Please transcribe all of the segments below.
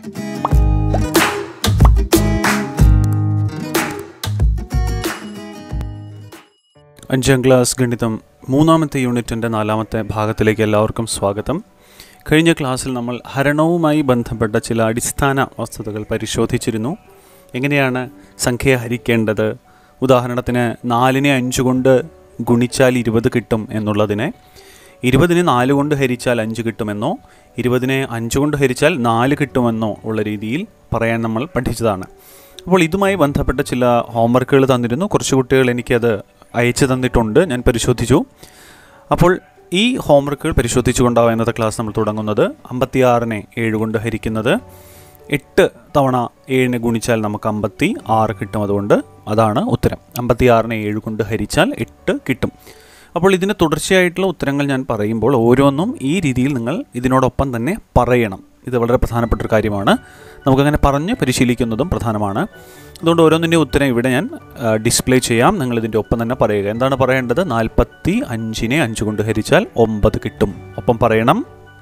അഞ്ചാം ക്ലാസ് ഗണിതം മൂന്നാമത്തെ യൂണിറ്റിൻ്റെ നാലാമത്തെ ഭാഗത്തിലേക്ക് എല്ലാവർക്കും സ്വാഗതം കഴിഞ്ഞ ക്ലാസ്സിൽ നമ്മൾ ഹരണവുമായി ബന്ധപ്പെട്ട ചില അടിസ്ഥാന വസ്തുതകൾ പരിശോധിച്ചിരുന്നു എങ്ങനെയാണ് സംഖ്യ ഹരിക്കേണ്ടത് ഉദാഹരണത്തിന് നാലിനെ അഞ്ച് കൊണ്ട് ഗുണിച്ചാൽ ഇരുപത് കിട്ടും എന്നുള്ളതിനെ ഇരുപതിനെ നാല് കൊണ്ട് ഹരിച്ചാൽ അഞ്ച് കിട്ടുമെന്നോ ഇരുപതിനെ അഞ്ച് കൊണ്ട് ഹരിച്ചാൽ നാല് കിട്ടുമെന്നോ ഉള്ള രീതിയിൽ പറയാൻ നമ്മൾ പഠിച്ചതാണ് അപ്പോൾ ഇതുമായി ബന്ധപ്പെട്ട ചില ഹോംവർക്കുകൾ തന്നിരുന്നു കുറച്ച് കുട്ടികൾ എനിക്കത് അയച്ചു തന്നിട്ടുണ്ട് ഞാൻ പരിശോധിച്ചു അപ്പോൾ ഈ ഹോംവർക്കുകൾ പരിശോധിച്ചുകൊണ്ടാവും ഇന്നത്തെ ക്ലാസ് നമ്മൾ തുടങ്ങുന്നത് അമ്പത്തിയാറിനെ ഏഴ് കൊണ്ട് ഹരിക്കുന്നത് എട്ട് തവണ ഏഴിനെ ഗുണിച്ചാൽ നമുക്ക് അമ്പത്തി ആറ് കിട്ടും അതുകൊണ്ട് അതാണ് ഉത്തരം അമ്പത്തിയാറിനെ ഏഴ് കൊണ്ട് ഹരിച്ചാൽ എട്ട് കിട്ടും അപ്പോൾ ഇതിന് തുടർച്ചയായിട്ടുള്ള ഉത്തരങ്ങൾ ഞാൻ പറയുമ്പോൾ ഓരോന്നും ഈ രീതിയിൽ നിങ്ങൾ ഇതിനോടൊപ്പം തന്നെ പറയണം ഇത് വളരെ പ്രധാനപ്പെട്ട ഒരു കാര്യമാണ് നമുക്കങ്ങനെ പറഞ്ഞ് പരിശീലിക്കുന്നതും പ്രധാനമാണ് അതുകൊണ്ട് ഓരോന്നിൻ്റെ ഉത്തരം ഇവിടെ ഞാൻ ഡിസ്പ്ലേ ചെയ്യാം നിങ്ങൾ ഇതിൻ്റെ ഒപ്പം തന്നെ പറയുക എന്താണ് പറയേണ്ടത് നാൽപ്പത്തി അഞ്ചിനെ അഞ്ച് കൊണ്ട് ഹരിച്ചാൽ ഒമ്പത് കിട്ടും ഒപ്പം പറയണം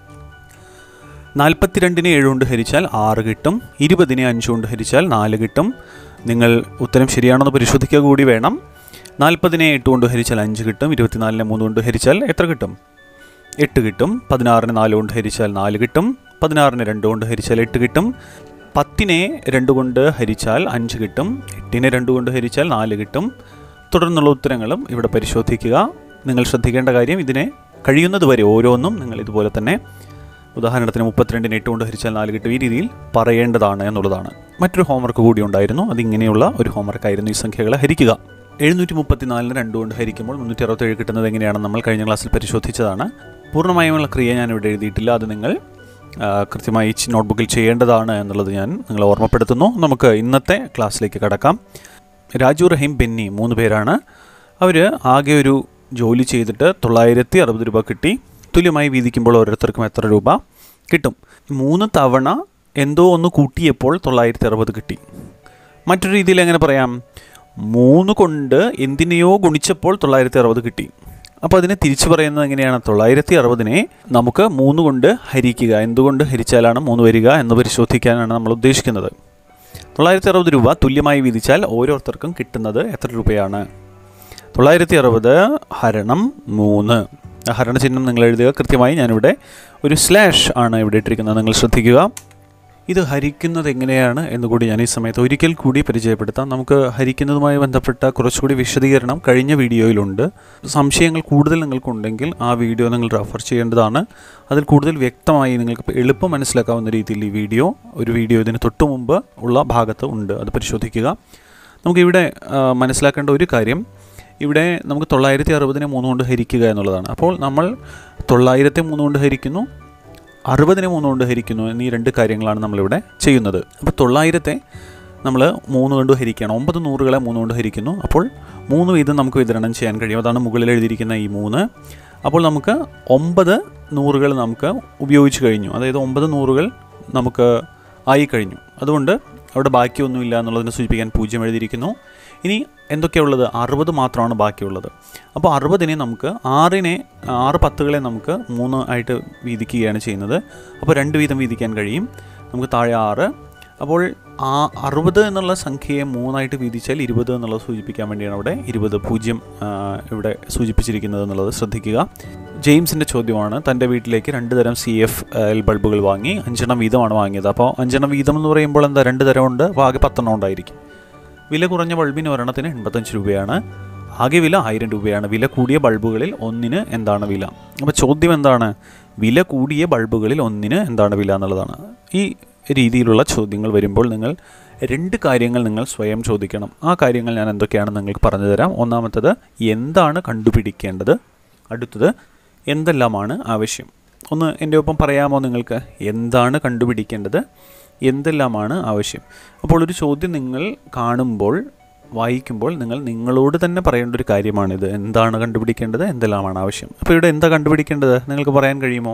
നാൽപ്പത്തിരണ്ടിനെ ഏഴ് കൊണ്ട് ഹരിച്ചാൽ ആറ് കിട്ടും ഇരുപതിനെ അഞ്ച് കൊണ്ട് ഹരിച്ചാൽ നാല് കിട്ടും നിങ്ങൾ ഉത്തരം ശരിയാണെന്ന് പരിശോധിക്കുക കൂടി വേണം നാൽപ്പതിനെ എട്ട് കൊണ്ട് ഹരിച്ചാൽ അഞ്ച് കിട്ടും ഇരുപത്തിനാലിനെ മൂന്ന് കൊണ്ട് ഹരിച്ചാൽ എത്ര കിട്ടും എട്ട് കിട്ടും പതിനാറിന് നാല് കൊണ്ട് ഹരിച്ചാൽ നാല് കിട്ടും പതിനാറിന് രണ്ട് കൊണ്ട് ഹരിച്ചാൽ എട്ട് കിട്ടും പത്തിനെ രണ്ട് കൊണ്ട് ഹരിച്ചാൽ അഞ്ച് കിട്ടും എട്ടിനെ രണ്ട് കൊണ്ട് ഹരിച്ചാൽ നാല് കിട്ടും തുടർന്നുള്ള ഉത്തരങ്ങളും ഇവിടെ പരിശോധിക്കുക നിങ്ങൾ ശ്രദ്ധിക്കേണ്ട കാര്യം ഇതിനെ കഴിയുന്നത് വരെ ഓരോന്നും നിങ്ങൾ ഇതുപോലെ തന്നെ ഉദാഹരണത്തിന് മുപ്പത്തിരണ്ടിന് എട്ട് കൊണ്ട് ഹരിച്ചാൽ നാല് കിട്ടും ഈ രീതിയിൽ പറയേണ്ടതാണ് എന്നുള്ളതാണ് മറ്റൊരു ഹോംവർക്ക് കൂടി ഉണ്ടായിരുന്നു അതിങ്ങനെയുള്ള ഒരു ഹോംവർക്ക് ആയിരുന്നു ഈ സംഖ്യകളെ ഹരിക്കുക എഴുന്നൂറ്റി മുപ്പത്തിനാലിന് രണ്ട് കൊണ്ട് ഹരിക്കുമ്പോൾ മുന്നൂറ്റി അറുപത്തേഴ് കിട്ടുന്നത് എങ്ങനെയാണെന്ന് നമ്മൾ കഴിഞ്ഞ ക്ലാസ്സിൽ പരിശോധിച്ചതാണ് പൂർണ്ണമായുമുള്ള ക്രിയ ഞാൻ ഇവിടെ എഴുതിയിട്ടില്ല അത് നിങ്ങൾ ആ, കൃത്യമായി നോട്ട്ബുക്കിൽ ചെയ്യേണ്ടതാണ് എന്നുള്ളത് ഞാൻ നിങ്ങളെ ഓർമ്മപ്പെടുത്തുന്നു നമുക്ക് ഇന്നത്തെ ക്ലാസ്സിലേക്ക് കടക്കാം രാജു റഹീം ബെന്നി മൂന്ന് പേരാണ് അവർ ആകെ ഒരു ജോലി ചെയ്തിട്ട് തൊള്ളായിരത്തി അറുപത് രൂപ കിട്ടി തുല്യമായി വീതിക്കുമ്പോൾ ഓരോരുത്തർക്കും എത്ര രൂപ കിട്ടും മൂന്ന് തവണ എന്തോ ഒന്ന് കൂട്ടിയപ്പോൾ തൊള്ളായിരത്തി അറുപത് കിട്ടി മറ്റൊരു രീതിയിൽ എങ്ങനെ പറയാം മൂന്ന് കൊണ്ട് എന്തിനെയോ ഗുണിച്ചപ്പോൾ തൊള്ളായിരത്തി അറുപത് കിട്ടി അപ്പോൾ അതിനെ തിരിച്ചു പറയുന്നത് എങ്ങനെയാണ് തൊള്ളായിരത്തി അറുപതിനെ നമുക്ക് മൂന്ന് കൊണ്ട് ഹരിക്കുക എന്തുകൊണ്ട് ഹരിച്ചാലാണ് മൂന്ന് വരിക എന്ന് പരിശോധിക്കാനാണ് നമ്മൾ ഉദ്ദേശിക്കുന്നത് തൊള്ളായിരത്തി അറുപത് രൂപ തുല്യമായി വീതിച്ചാൽ ഓരോരുത്തർക്കും കിട്ടുന്നത് എത്ര രൂപയാണ് തൊള്ളായിരത്തി അറുപത് ഹരണം മൂന്ന് ആ ഹരണചിഹ്നം നിങ്ങൾ എഴുതുക കൃത്യമായി ഞാനിവിടെ ഒരു സ്ലാഷ് ആണ് ഇവിടെ ഇട്ടിരിക്കുന്നത് നിങ്ങൾ ശ്രദ്ധിക്കുക ഇത് ഹരിക്കുന്നത് എങ്ങനെയാണ് എന്നുകൂടി ഞാൻ ഈ സമയത്ത് ഒരിക്കൽ കൂടി പരിചയപ്പെടുത്താം നമുക്ക് ഹരിക്കുന്നതുമായി ബന്ധപ്പെട്ട കുറച്ചുകൂടി വിശദീകരണം കഴിഞ്ഞ വീഡിയോയിലുണ്ട് സംശയങ്ങൾ കൂടുതൽ നിങ്ങൾക്കുണ്ടെങ്കിൽ ആ വീഡിയോ നിങ്ങൾ റെഫർ ചെയ്യേണ്ടതാണ് അതിൽ കൂടുതൽ വ്യക്തമായി നിങ്ങൾക്ക് എളുപ്പം മനസ്സിലാക്കാവുന്ന രീതിയിൽ ഈ വീഡിയോ ഒരു വീഡിയോ ഇതിന് തൊട്ട് മുമ്പ് ഉള്ള ഭാഗത്ത് ഉണ്ട് അത് പരിശോധിക്കുക നമുക്കിവിടെ ആ, മനസ്സിലാക്കേണ്ട ഒരു കാര്യം ഇവിടെ നമുക്ക് തൊള്ളായിരത്തി അറുപതിനെ മൂന്ന് കൊണ്ട് ഹരിക്കുക എന്നുള്ളതാണ് അപ്പോൾ നമ്മൾ തൊള്ളായിരത്തെ മൂന്ന് കൊണ്ട് ഹരിക്കുന്നു അറുപതിനെ മൂന്ന് കൊണ്ട് ഹരിക്കുന്നു എന്നീ രണ്ട് കാര്യങ്ങളാണ് നമ്മളിവിടെ ചെയ്യുന്നത് അപ്പോൾ തൊള്ളായിരത്തെ നമ്മൾ മൂന്ന് കൊണ്ട് ഹരിക്കുകയാണ് ഒമ്പത് നൂറുകളെ മൂന്ന് കൊണ്ട് ഹരിക്കുന്നു അപ്പോൾ മൂന്ന് വീതം നമുക്ക് വിതരണം ചെയ്യാൻ കഴിയും അതാണ് മുകളിൽ എഴുതിയിരിക്കുന്ന ഈ മൂന്ന് അപ്പോൾ നമുക്ക് ഒമ്പത് നൂറുകൾ നമുക്ക് ഉപയോഗിച്ച് കഴിഞ്ഞു അതായത് ഒമ്പത് നൂറുകൾ നമുക്ക് ആയി കഴിഞ്ഞു അതുകൊണ്ട് അവിടെ ബാക്കിയൊന്നുമില്ല എന്നുള്ളതിനെ സൂചിപ്പിക്കാൻ പൂജ്യം എഴുതിയിരിക്കുന്നു ഇനി എന്തൊക്കെയുള്ളത് അറുപത് മാത്രമാണ് ബാക്കിയുള്ളത് അപ്പോൾ അറുപതിനെ നമുക്ക് ആറിനെ ആറ് പത്തുകളെ നമുക്ക് മൂന്ന് ആയിട്ട് വീതിക്കുകയാണ് ചെയ്യുന്നത് അപ്പോൾ രണ്ട് വീതം വീതിക്കാൻ കഴിയും നമുക്ക് താഴെ ആറ് അപ്പോൾ ആ അറുപത് എന്നുള്ള സംഖ്യയെ മൂന്നായിട്ട് വീതിച്ചാൽ ഇരുപത് എന്നുള്ളത് സൂചിപ്പിക്കാൻ വേണ്ടിയാണ് അവിടെ ഇരുപത് പൂജ്യം ആ, ഇവിടെ സൂചിപ്പിച്ചിരിക്കുന്നത് എന്നുള്ളത് ശ്രദ്ധിക്കുക ജെയിംസിൻ്റെ ചോദ്യമാണ് തൻ്റെ വീട്ടിലേക്ക് രണ്ട് തരം സി എഫ് എൽ ബൾബുകൾ വാങ്ങി അഞ്ചെണ്ണം വീതമാണ് വാങ്ങിയത് അപ്പോൾ അഞ്ചെണ്ണം വീതം എന്ന് പറയുമ്പോൾ എന്താ രണ്ട് തരമുണ്ട് അപ്പോൾ ആകെ പത്തെണ്ണം ഉണ്ടായിരിക്കും വില കുറഞ്ഞ ബൾബിന് ഒരെണ്ണത്തിന് എൺപത്തഞ്ച് രൂപയാണ് ആകെ വില ആയിരം രൂപയാണ് വില കൂടിയ ബൾബുകളിൽ ഒന്നിന് എന്താണ് വില അപ്പോൾ ചോദ്യം എന്താണ് വില കൂടിയ ബൾബുകളിൽ ഒന്നിന് എന്താണ് വില എന്നുള്ളതാണ് ഈ രീതിയിലുള്ള ചോദ്യങ്ങൾ വരുമ്പോൾ നിങ്ങൾ രണ്ട് കാര്യങ്ങൾ നിങ്ങൾ സ്വയം ചോദിക്കണം ആ കാര്യങ്ങൾ ഞാൻ എന്തൊക്കെയാണെന്ന് നിങ്ങൾക്ക് പറഞ്ഞു തരാം ഒന്നാമത്തത് എന്താണ് കണ്ടുപിടിക്കേണ്ടത് അടുത്തത് എന്തെല്ലാമാണ് ആവശ്യം ഒന്ന് എൻ്റെ ഒപ്പം പറയാമോ നിങ്ങൾക്ക് എന്താണ് കണ്ടുപിടിക്കേണ്ടത് എന്തെല്ലാമാണ് ആവശ്യം അപ്പോൾ ഒരു ചോദ്യം നിങ്ങൾ കാണുമ്പോൾ വായിക്കുമ്പോൾ നിങ്ങൾ നിങ്ങളോട് തന്നെ പറയേണ്ട ഒരു കാര്യമാണിത് എന്താണ് കണ്ടുപിടിക്കേണ്ടത് എന്തെല്ലാമാണ് ആവശ്യം അപ്പോൾ ഇവിടെ എന്താ കണ്ടുപിടിക്കേണ്ടത് നിങ്ങൾക്ക് പറയാൻ കഴിയുമോ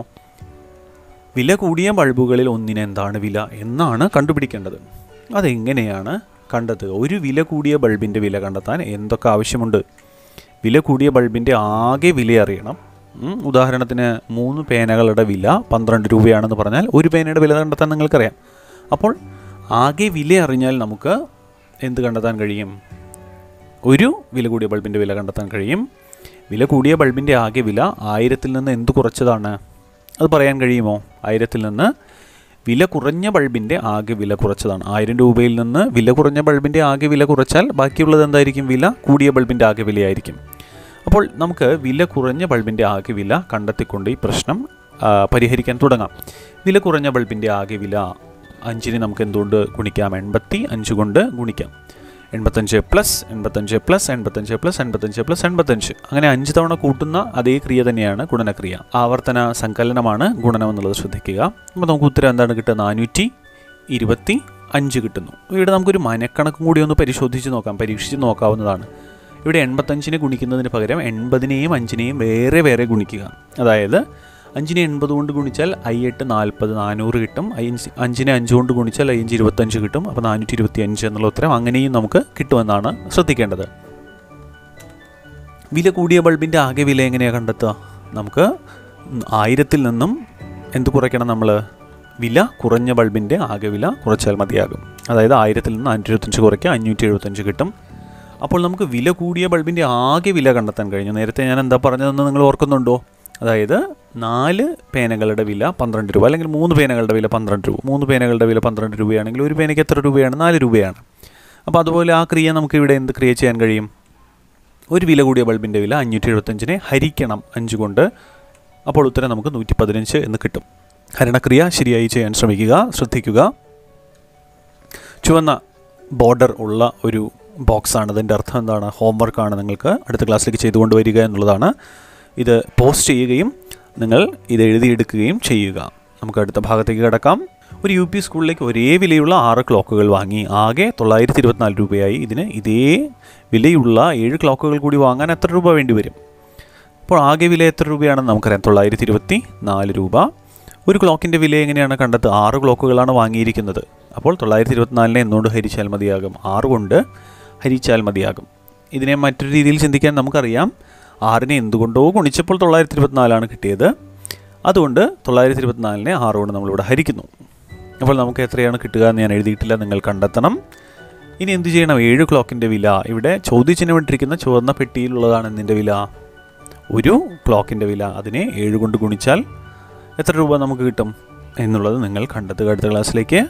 വില കൂടിയ ബൾബുകളിൽ ഒന്നിന് എന്താണ് വില എന്നാണ് കണ്ടുപിടിക്കേണ്ടത് അതെങ്ങനെയാണ് കണ്ടത് ഒരു വില കൂടിയ ബൾബിൻ്റെ വില കണ്ടെത്താൻ എന്തൊക്കെ ആവശ്യമുണ്ട് വില കൂടിയ ബൾബിൻ്റെ ആകെ വില അറിയണം ഉം, ഉദാഹരണത്തിന് മൂന്ന് പേനകളുടെ വില പന്ത്രണ്ട് രൂപയാണെന്ന് പറഞ്ഞാൽ ഒരു പേനയുടെ വില കണ്ടെത്താൻ നിങ്ങൾക്കറിയാം അപ്പോൾ ആകെ വില അറിഞ്ഞാൽ നമുക്ക് എന്ത് കണ്ടെത്താൻ കഴിയും ഒരു വില കൂടിയ ബൾബിൻ്റെ വില കണ്ടെത്താൻ കഴിയും വില കൂടിയ ബൾബിൻ്റെ ആകെ വില ആയിരത്തിൽ നിന്ന് എന്ത് കുറച്ചതാണ് അത് പറയാൻ കഴിയുമോ ആയിരത്തിൽ നിന്ന് വില കുറഞ്ഞ ബൾബിൻ്റെ ആകെ വില കുറച്ചതാണ് ആയിരം രൂപയിൽ നിന്ന് വില കുറഞ്ഞ ബൾബിൻ്റെ ആകെ വില കുറച്ചാൽ ബാക്കിയുള്ളത് എന്തായിരിക്കും വില കൂടിയ ബൾബിൻ്റെ ആകെ വിലയായിരിക്കും അപ്പോൾ നമുക്ക് വില കുറഞ്ഞ ബൾബിൻ്റെ ആകെ വില കണ്ടെത്തിക്കൊണ്ട് ഈ പ്രശ്നം ആ, പരിഹരിക്കാൻ തുടങ്ങാം വില കുറഞ്ഞ ബൾബിൻ്റെ ആകെ വില അഞ്ചിന് നമുക്ക് എന്തുകൊണ്ട് ഗുണിക്കാം എൺപത്തി അഞ്ച് കൊണ്ട് ഗുണിക്കാം എൺപത്തഞ്ച് പ്ലസ് എൺപത്തഞ്ച് പ്ലസ് എൺപത്തഞ്ച് പ്ലസ് എൺപത്തഞ്ച് പ്ലസ് എൺപത്തഞ്ച് അങ്ങനെ അഞ്ച് തവണ കൂട്ടുന്ന അതേ ക്രിയ തന്നെയാണ് ഗുണനക്രിയ ആവർത്തന സങ്കലനമാണ് ഗുണനം എന്നുള്ളത് ശ്രദ്ധിക്കുക അപ്പോൾ നമുക്ക് ഉത്തരം എന്താണ് കിട്ടുക നാനൂറ്റി ഇരുപത്തി അഞ്ച് കിട്ടുന്നു ഇവിടെ നമുക്കൊരു മനക്കണക്കും കൂടി ഒന്ന് പരിശോധിച്ച് നോക്കാം പരീക്ഷിച്ച് നോക്കാവുന്നതാണ് ഇവിടെ എൺപത്തഞ്ചിനെ ഗുണിക്കുന്നതിന് പകരം എൺപതിനെയും അഞ്ചിനെയും വേറെ വേറെ ഗുണിക്കുക അതായത് അഞ്ചിനെ എൺപത് കൊണ്ട് ഗുണിച്ചാൽ ഐ എട്ട് നാൽപ്പത് നാനൂറ് കിട്ടും അഞ്ച് അഞ്ചിനെ അഞ്ച് കൊണ്ട് ഗുണിച്ചാൽ അഞ്ച് ഇരുപത്തഞ്ച് കിട്ടും അപ്പോൾ നാനൂറ്റി ഇരുപത്തി അഞ്ച് എന്നുള്ള ഉത്തരം അങ്ങനെയും നമുക്ക് കിട്ടുമെന്നാണ് ശ്രദ്ധിക്കേണ്ടത് വില കൂടിയ ബൾബിൻ്റെ ആകെ വില എങ്ങനെയാണ് കണ്ടെത്തുക നമുക്ക് ആയിരത്തിൽ നിന്നും എന്ത് കുറയ്ക്കണം നമ്മൾ വില കുറഞ്ഞ ബൾബിൻ്റെ ആകെ വില കുറച്ചാൽ മതിയാകും അതായത് ആയിരത്തിൽ നിന്ന് അഞ്ഞൂറ്റി ഇരുപത്തഞ്ച് കുറയ്ക്കുക അഞ്ഞൂറ്റി എഴുപത്തഞ്ച് കിട്ടും അപ്പോൾ നമുക്ക് വില കൂടിയ ബൾബിൻ്റെ ആകെ വില കണ്ടെത്താൻ കഴിഞ്ഞു നേരത്തെ ഞാൻ എന്താ പറഞ്ഞതെന്ന് നിങ്ങൾ ഓർക്കുന്നുണ്ടോ അതായത് നാല് പേനകളുടെ വില പന്ത്രണ്ട് രൂപ അല്ലെങ്കിൽ മൂന്ന് പേനകളുടെ വില പന്ത്രണ്ട് രൂപ മൂന്ന് പേനകളുടെ വില പന്ത്രണ്ട് രൂപയാണെങ്കിൽ ഒരു പേനയ്ക്ക് എത്ര രൂപയാണ് നാല് രൂപയാണ് അപ്പോൾ അതുപോലെ ആ ക്രിയ നമുക്ക് ഇവിടെ എന്ത് ക്രിയ ചെയ്യാൻ കഴിയും ഒരു വില കൂടിയ ബൾബിൻ്റെ വില അഞ്ഞൂറ്റി എഴുപത്തഞ്ചിനെ ഹരിക്കണം അഞ്ച് കൊണ്ട് അപ്പോൾ ഉത്തരം നമുക്ക് നൂറ്റി പതിനഞ്ച് എന്ന് കിട്ടും ഹരണക്രിയ ശരിയായി ചെയ്യാൻ ശ്രമിക്കുക ശ്രദ്ധിക്കുക ചുവന്ന ബോർഡർ ഉള്ള ഒരു ബോക്സാണ് അതിൻ്റെ അർത്ഥം എന്താണ് ഹോംവർക്കാണ് നിങ്ങൾക്ക് അടുത്ത ക്ലാസ്സിലേക്ക് ചെയ്തുകൊണ്ട് വരിക എന്നുള്ളതാണ് ഇത് പോസ്റ്റ് ചെയ്യുകയും നിങ്ങൾ ഇത് എഴുതിയെടുക്കുകയും ചെയ്യുക നമുക്ക് അടുത്ത ഭാഗത്തേക്ക് കിടക്കാം ഒരു യു പി സ്കൂളിലേക്ക് ഒരേ വിലയുള്ള ആറ് ക്ലോക്കുകൾ വാങ്ങി ആകെ തൊള്ളായിരത്തി ഇരുപത്തിനാല് രൂപയായി ഇതിന് ഇതേ വിലയുള്ള ഏഴ് ക്ലോക്കുകൾ കൂടി വാങ്ങാൻ എത്ര രൂപ വേണ്ടി വരും അപ്പോൾ ആകെ വില എത്ര രൂപയാണെന്ന് നമുക്കറിയാം തൊള്ളായിരത്തി ഇരുപത്തി നാല് രൂപ ഒരു ക്ലോക്കിൻ്റെ വില എങ്ങനെയാണ് കണ്ടത് ആറ് ക്ലോക്കുകളാണ് വാങ്ങിയിരിക്കുന്നത് അപ്പോൾ തൊള്ളായിരത്തി ഇരുപത്തിനാലിനെ എന്തുകൊണ്ട് ഹരിച്ചാൽ മതിയാകും ആറ് കൊണ്ട് ഹരിച്ചാൽ മതിയാകും ഇതിനെ മറ്റൊരു രീതിയിൽ ചിന്തിക്കാൻ നമുക്കറിയാം ആറിനെ എന്തുകൊണ്ടോ ഗുണിച്ചപ്പോൾ തൊള്ളായിരത്തി ഇരുപത്തിനാലാണ് കിട്ടിയത് അതുകൊണ്ട് തൊള്ളായിരത്തി ഇരുപത്തിനാലിനെ ആറ് കൊണ്ട് നമ്മളിവിടെ ഹരിക്കുന്നു അപ്പോൾ നമുക്ക് എത്രയാണ് കിട്ടുക എന്ന് ഞാൻ എഴുതിയിട്ടില്ല നിങ്ങൾ കണ്ടെത്തണം ഇനി എന്ത് ചെയ്യണം ഏഴ് ക്ലോക്കിൻ്റെ വില ഇവിടെ ചോദ്യചിഹ്നം ഇട്ടിരിക്കുന്ന ചുവന്ന പെട്ടിയിലുള്ളതാണ് എന്തിൻ്റെ വില ഒരു ക്ലോക്കിൻ്റെ വില അതിനെ ഏഴ് കൊണ്ട് ഗുണിച്ചാൽ എത്ര രൂപ നമുക്ക് കിട്ടും എന്നുള്ളത് നിങ്ങൾ കണ്ടെത്തുക അടുത്ത ക്ലാസ്സിലേക്ക്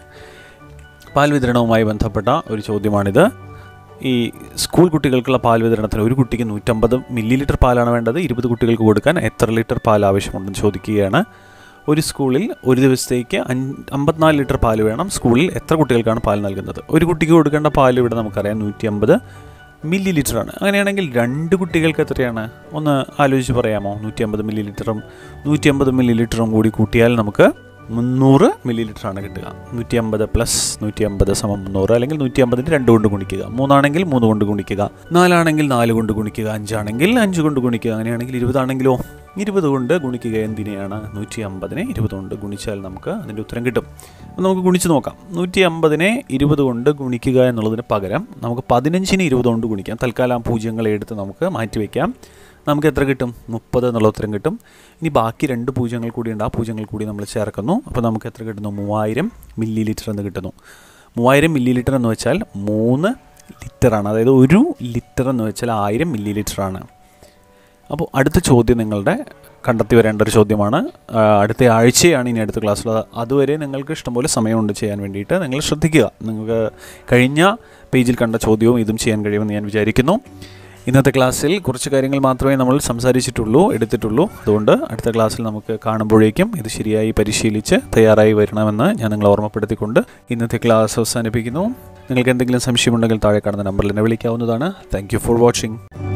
പാൽ വിതരണവുമായി ബന്ധപ്പെട്ട ഒരു ചോദ്യമാണിത് ഈ സ്കൂൾ കുട്ടികൾക്കുള്ള പാൽ വിതരണത്തിന് ഒരു കുട്ടിക്ക് നൂറ്റമ്പത് മില്ലി ലിറ്റർ പാലാണ് വേണ്ടത് ഇരുപത് കുട്ടികൾക്ക് കൊടുക്കാൻ എത്ര ലിറ്റർ പാൽ ആവശ്യമുണ്ടെന്ന് ചോദിക്കുകയാണ് ഒരു സ്കൂളിൽ ഒരു ദിവസത്തേക്ക് അഞ്ച് അമ്പത്തിനാല് ലിറ്റർ പാൽ വേണം സ്കൂളിൽ എത്ര കുട്ടികൾക്കാണ് പാൽ നൽകുന്നത് ഒരു കുട്ടിക്ക് കൊടുക്കേണ്ട പാൽ ഇവിടെ നമുക്കറിയാം നൂറ്റി അമ്പത് മില്ലി ലിറ്ററാണ് അങ്ങനെയാണെങ്കിൽ രണ്ട് കുട്ടികൾക്ക് എത്രയാണ് ഒന്ന് ആലോചിച്ച് പറയാമോ നൂറ്റി അമ്പത് മില്ലി ലിറ്ററും നൂറ്റി അമ്പത് മില്ലി ലിറ്ററും കൂടി കൂട്ടിയാൽ നമുക്ക് മുന്നൂറ് മില്ലി ലിറ്ററാണ് കിട്ടുക നൂറ്റി അമ്പത് പ്ലസ് നൂറ്റി അമ്പത് സമം മുന്നൂറ് അല്ലെങ്കിൽ നൂറ്റി അമ്പതിന് രണ്ട് കൊണ്ട് ഗുണിക്കുക മൂന്നാണെങ്കിൽ മൂന്ന് കൊണ്ട് ഗുണിക്കുക നാലാണെങ്കിൽ നാല് കൊണ്ട് ഗുണിക്കുക അഞ്ചാണെങ്കിൽ അഞ്ച് കൊണ്ട് ഗുണിക്കുക അങ്ങനെയാണെങ്കിൽ ഇരുപതാണെങ്കിലോ ഇരുപത് കൊണ്ട് ഗുണിക്കുക എന്തിനെയാണ് നൂറ്റി അമ്പതിനെ ഇരുപത് കൊണ്ട് ഗുണിച്ചാൽ നമുക്ക് അതിൻ്റെ ഉത്തരം കിട്ടും അപ്പോൾ നമുക്ക് ഗുണിച്ച് നോക്കാം നൂറ്റി അമ്പതിനെ ഇരുപത് കൊണ്ട് ഗുണിക്കുക എന്നുള്ളതിന് പകരം നമുക്ക് പതിനഞ്ചിന് ഇരുപത് കൊണ്ട് ഗുണിക്കാം തൽക്കാലം ആ പൂജ്യങ്ങളെ എടുത്ത് നമുക്ക് മാറ്റിവെക്കാം നമുക്ക് എത്ര കിട്ടും മുപ്പത് എന്നുള്ള ഉത്തരം കിട്ടും ഇനി ബാക്കി രണ്ട് പൂജ്യങ്ങൾ കൂടി ഉണ്ട് ആ പൂജ്യങ്ങൾ കൂടി നമ്മൾ ചേർക്കുന്നു അപ്പോൾ നമുക്ക് എത്ര കിട്ടുന്നു മൂവായിരം മില്ലി ലിറ്റർ എന്ന് കിട്ടുന്നു മൂവായിരം മില്ലി ലിറ്റർ എന്ന് വെച്ചാൽ മൂന്ന് ലിറ്ററാണ് അതായത് ഒരു ലിറ്റർ എന്ന് വെച്ചാൽ ആയിരം മില്ലി ലിറ്ററാണ് അപ്പോൾ അടുത്ത ചോദ്യം നിങ്ങളുടെ കണ്ടെത്തി വരേണ്ട ഒരു ചോദ്യമാണ് ആ, അടുത്ത ആഴ്ചയാണ് ഇനി അടുത്ത ക്ലാസ്സിൽ അതുവരെ നിങ്ങൾക്ക് ഇഷ്ടംപോലെ സമയമുണ്ട് ചെയ്യാൻ വേണ്ടിയിട്ട് നിങ്ങൾ ശ്രദ്ധിക്കുക നിങ്ങൾക്ക് കഴിഞ്ഞ പേജിൽ കണ്ട ചോദ്യവും ഇതും ചെയ്യാൻ കഴിയുമെന്ന് ഞാൻ വിചാരിക്കുന്നു ഇന്നത്തെ ക്ലാസ്സിൽ കുറച്ച് കാര്യങ്ങൾ മാത്രമേ നമ്മൾ സംസാരിച്ചിട്ടുള്ളൂ എടുത്തിട്ടുള്ളൂ അതുകൊണ്ട് അടുത്ത ക്ലാസ്സിൽ നമുക്ക് കാണുമ്പോഴേക്കും ഇത് ശരിയായി പരിശീലിച്ച് തയ്യാറായി വരണമെന്ന് ഞാൻ നിങ്ങളെ ഓർമ്മപ്പെടുത്തിക്കൊണ്ട് ഇന്നത്തെ ക്ലാസ് അവസാനിപ്പിക്കുന്നു നിങ്ങൾക്ക് എന്തെങ്കിലും സംശയമുണ്ടെങ്കിൽ താഴെ കാണുന്ന നമ്പറിൽ എന്നെ വിളിക്കാവുന്നതാണ് താങ്ക് ഫോർ വാച്ചിങ്